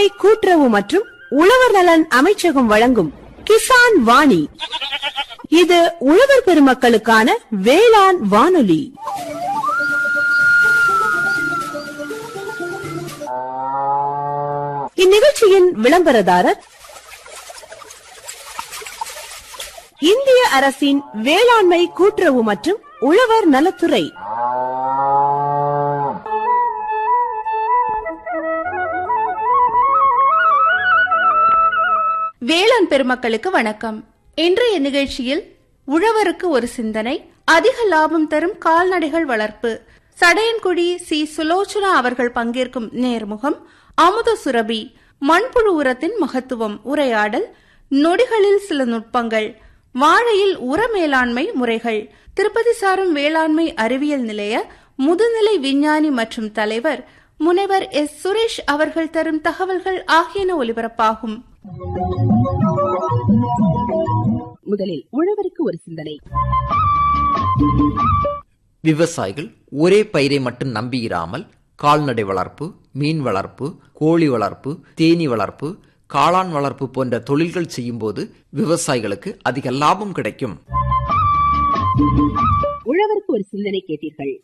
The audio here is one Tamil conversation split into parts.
வேளாண்மை கூட்டுறவு மற்றும் உழவர் நலன் அமைச்சகம் வழங்கும் கிசான் வாணி இது உழவர் பெருமக்களுக்கான வேளாண் வானொலி இந்நிகழ்ச்சியின் விளம்பரதாரர் இந்திய அரசின் வேளாண்மை கூட்டுறவு மற்றும் உழவர் நலத்துறை வேளாண் பெருமக்களுக்கு வணக்கம் இன்றைய நிகழ்ச்சியில் உழவருக்கு ஒரு சிந்தனை அதிக லாபம் தரும் கால்நடைகள் வளர்ப்பு சடையன்குடி சி சுலோச்சனா அவர்கள் பங்கேற்கும் நேர்முகம் அமுத சுரபி மண்புழு உரத்தின் மகத்துவம் உரையாடல் நொடிகளில் சில நுட்பங்கள் வாழையில் உர மேலாண்மை முறைகள் திருப்பதி சாரும் வேளாண்மை அறிவியல் நிலைய முதுநிலை விஞ்ஞானி மற்றும் தலைவர் முனைவர் எஸ் சுரேஷ் அவர்கள் தரும் தகவல்கள் ஆகியன ஒலிபரப்பாகும் முதலில் உழவருக்கு ஒரு சிந்தனை விவசாயிகள் ஒரே பயிரை மட்டும் நம்பியிராமல் கால்நடை வளர்ப்பு மீன் வளர்ப்பு கோழி வளர்ப்பு தேனீ வளர்ப்பு காளான் வளர்ப்பு போன்ற தொழில்கள் செய்யும்போது விவசாயிகளுக்கு அதிக லாபம் கிடைக்கும் உழவருக்கு ஒரு சிந்தனை கேட்டீர்கள்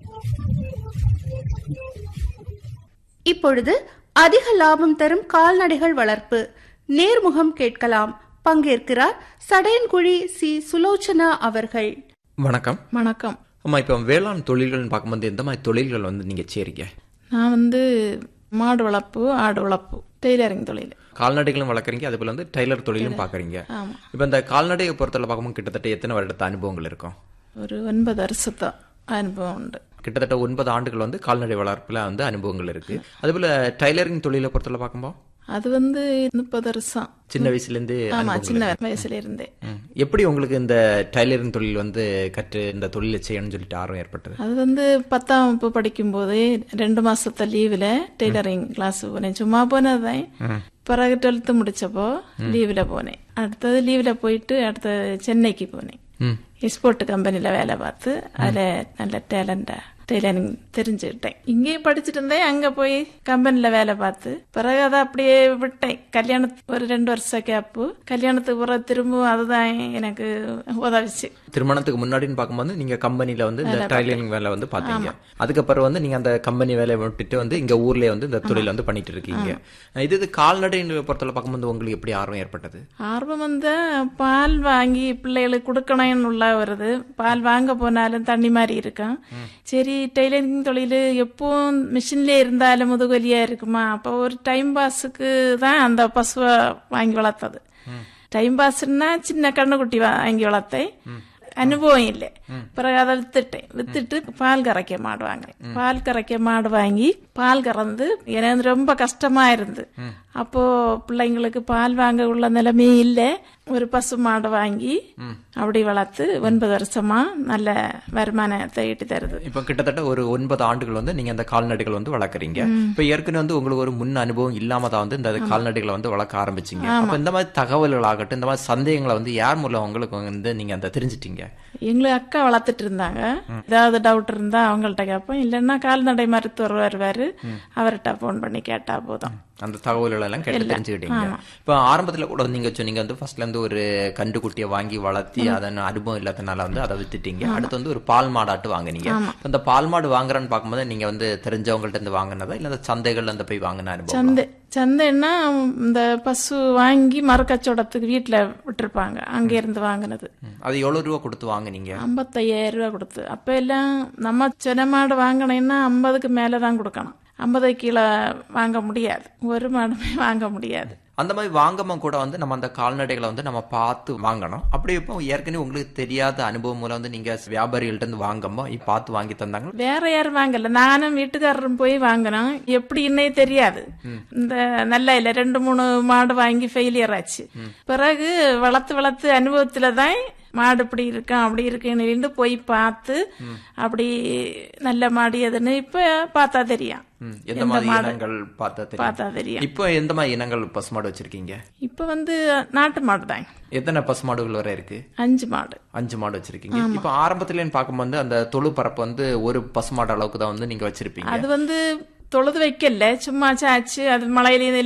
இப்பொழுது அதிக லாபம் தரும் கால்நடைகள் வளர்ப்பு நேர்முகம் கேட்கலாம் பங்கேற்கிறார் சடையன்குழி சி சுலோச்சனா அவர்கள் வணக்கம் வணக்கம் அம்மா இப்போ வேளாண் தொழில்கள்னு பார்க்கும்போது எந்த மாதிரி தொழில்கள் வந்து நீங்க செய்றீங்க நான் வந்து மாடு வளர்ப்பு ஆடு வளர்ப்பு டெய்லரிங் தொழில் கால்நடைகளும் வளர்க்குறீங்க அதே போல வந்து டைலர் தொழிலும் பார்க்குறீங்க ஆமா. இப்போ இந்த கால்நடையை பொறுத்தவரை பார்க்கும்போது கிட்டத்தட்ட எத்தனை வருடத்த அனுபவங்கள் இருக்கும் ஒரு ஒன்பது வருஷத்த அனுபவம் உண்டு கிட்டத்தட்ட ஒன்பது ஆண்டுகள் வந்து கால்நடை வளர்ப்புல வந்து அனுபவங்கள் இருக்கு அதே போல டைலரிங் தொழிலை பொறுத்தவரை பார்க்கும்போது அது வந்து முப்பது வருஷம் சின்ன வயசுல இருந்து ஆமா அனுபவங்கள் சின்ன வயசுல இருந்தே ம். எப்படி உங்களுக்கு இந்த டைலரிங் தொழில் வந்து கற்று இந்த தொழிலை செய்யணும்னு சொல்லிட்டு ஆர்வம் ஏற்பட்டது அது வந்து பத்தாம் வகுப்பு படிக்கும் போதே ரெண்டு மாசத்த லீவுல டெய்லரிங் கிளாஸ் போனேன் சும்மா போனதுதான் பிறகு டுவெல்த்து முடிச்சப்போ லீவுல போனேன் அடுத்தது லீவுல போயிட்டு அடுத்த சென்னைக்கு போனேன் ம். எக்ஸ்போர்ட் கம்பெனில வேலை பார்த்து அதுல நல்ல டேலண்டா டெய்லரிங் தெரிஞ்சுக்கிட்டேன் இங்கேயும் படிச்சுட்டு இருந்தேன் அங்க போய் கம்பெனில வேலை பார்த்து பிறகு அதை அப்படியே விட்டேன் கல்யாணத்து ஒரு ரெண்டு வருஷம் கேப்பு கல்யாணத்துக்கு பிறகு திரும்ப அதுதான் எனக்கு உதவிச்சு திருமணத்துக்கு முன்னாடின்னு பார்க்கும்போது நீங்க கம்பெனில வந்து இந்த டைலரிங் வேலை வந்து பாத்தீங்க அதுக்கப்புறம் வந்து நீங்க அந்த கம்பெனி வேலையை விட்டுட்டு வந்து இங்க ஊர்லயே வந்து இந்த தொழில் வந்து பண்ணிட்டு இருக்கீங்க இது இது கால்நடை பொறுத்தவரை பார்க்கும்போது உங்களுக்கு எப்படி ஆர்வம் ஏற்பட்டது ஆர்வம் வந்து பால் வாங்கி பிள்ளைகளுக்கு கொடுக்கணும்னு உள்ள வருது பால் வாங்க போனாலும் தண்ணி மாதிரி இருக்கும் சரி டெய்லரிங் தொழில் எப்பவும் மிஷின்ல இருந்தாலும் முதுகலியா இருக்குமா அப்போ ஒரு டைம் பாஸுக்கு தான் அந்த பசுவை வாங்கி வளர்த்தது டைம் பாஸ்னா சின்ன கண்ணுக்குட்டி வாங்கி வளர்த்தேன் அனுபவம் இல்லை பிறகு அதை வித்துட்டேன் வித்துட்டு பால் கறக்க மாடு வாங்கினேன் பால் கறக்க மாடு வாங்கி பால் கறந்து எனக்கு ரொம்ப கஷ்டமா இருந்து அப்போ பிள்ளைங்களுக்கு பால் வாங்க உள்ள நிலைமையே இல்லை ஒரு பசு மாடு வாங்கி அப்படி வளர்த்து ஒன்பது வருஷமா நல்ல வருமானத்தை ஈட்டி தருது இப்ப கிட்டத்தட்ட ஒரு ஒன்பது ஆண்டுகள் வந்து நீங்க அந்த கால்நடைகள் வந்து வளர்க்குறீங்க இப்ப ஏற்கனவே வந்து உங்களுக்கு ஒரு முன் அனுபவம் இல்லாம தான் வந்து இந்த கால்நடைகளை வந்து வளர்க்க ஆரம்பிச்சீங்க அப்ப இந்த மாதிரி தகவல்கள் ஆகட்டும் இந்த மாதிரி சந்தேகங்களை வந்து யார் மூலம் உங்களுக்கு வந்து நீங்க அந்த தெரிஞ்சிட்டீங்க எங்களுக்கு அக்கா வளர்த்துட்டு இருந்தாங்க ஏதாவது டவுட் இருந்தா அவங்கள்ட்ட கேட்போம் இல்லைன்னா கால்நடை மருத்துவர் வருவாரு அவர்கிட்ட போன் பண்ணி கேட்டா போதும் அந்த தகவல்கள் எல்லாம் கேட்டு தெரிஞ்சுக்கிட்டீங்க இப்ப ஆரம்பத்துல கூட நீங்க சொன்னீங்க வந்து ஃபர்ஸ்ட்ல இருந்து ஒரு கண்டுக்குட்டியை வாங்கி வளர்த்தி அதன் அனுபவம் இல்லாதனால வந்து அதை வித்துட்டீங்க அடுத்து வந்து ஒரு பால் மாடாட்டு வாங்குனீங்க இப்ப இந்த பால் மாடு வாங்குறேன்னு பார்க்கும்போது நீங்க வந்து தெரிஞ்சவங்கள்ட்ட இருந்து வாங்குனதா இல்ல அந்த சந்தைகள்ல இருந்து போய் வாங்கின அனுபவம் சந்தை சந்தைன்னா இந்த பசு வாங்கி மரக்கச்சோடத்துக்கு வீட்டுல விட்டுருப்பாங்க அங்க இருந்து வாங்கினது அது எவ்வளவு ரூபா கொடுத்து வாங்குனீங்க ஐம்பத்தையாயிரம் ரூபா கொடுத்து அப்ப எல்லாம் நம்ம சொன மாடு வாங்கினேன்னா ஐம்பதுக்கு மேலதான் கொடுக்கணும் ஐம்பது கீழே வாங்க முடியாது ஒரு மாடுமே வாங்க முடியாது அந்த மாதிரி வாங்காம கூட வந்து நம்ம அந்த கால்நடைகளை வந்து நம்ம பார்த்து வாங்கணும் அப்படி இப்போ ஏற்கனவே உங்களுக்கு தெரியாத அனுபவம் மூலம் வந்து நீங்க வியாபாரிகள்ட்ட இருந்து வாங்காம இப்ப பார்த்து வாங்கி தந்தாங்க வேற யாரும் வாங்கல நானும் வீட்டுக்காரரும் போய் வாங்கினோம் எப்படின்னே தெரியாது இந்த நல்ல இல்ல ரெண்டு மூணு மாடு வாங்கி ஃபெயிலியர் ஆச்சு பிறகு வளர்த்து வளர்த்து அனுபவத்துல தான் மாடு இப்படி இருக்கான் அப்படி இருக்குன்னு போய் பார்த்து அப்படி நல்ல மாடு எதுன்னு இப்ப பார்த்தா தெரியும் ம், எந்த மாதிரி இனங்கள் பார்த்தா தெரியும் பார்த்தா தெரியும் இப்போ எந்த மாதிரி இனங்கள் பசுமாடு வச்சிருக்கீங்க இப்ப வந்து நாட்டு மாடு தான் எத்தனை பசுமாடுகள் வரை இருக்கு அஞ்சு மாடு அஞ்சு மாடு வச்சிருக்கீங்க இப்போ ஆரம்பத்துலன்னு பார்க்கும்போது அந்த தொழு பரப்பு வந்து ஒரு பசுமாடு அளவுக்கு தான் வந்து நீங்க வச்சிருப்பீங்க அது வந்து தொழுது வைக்கல சும்மா சாச்சு அது மழையில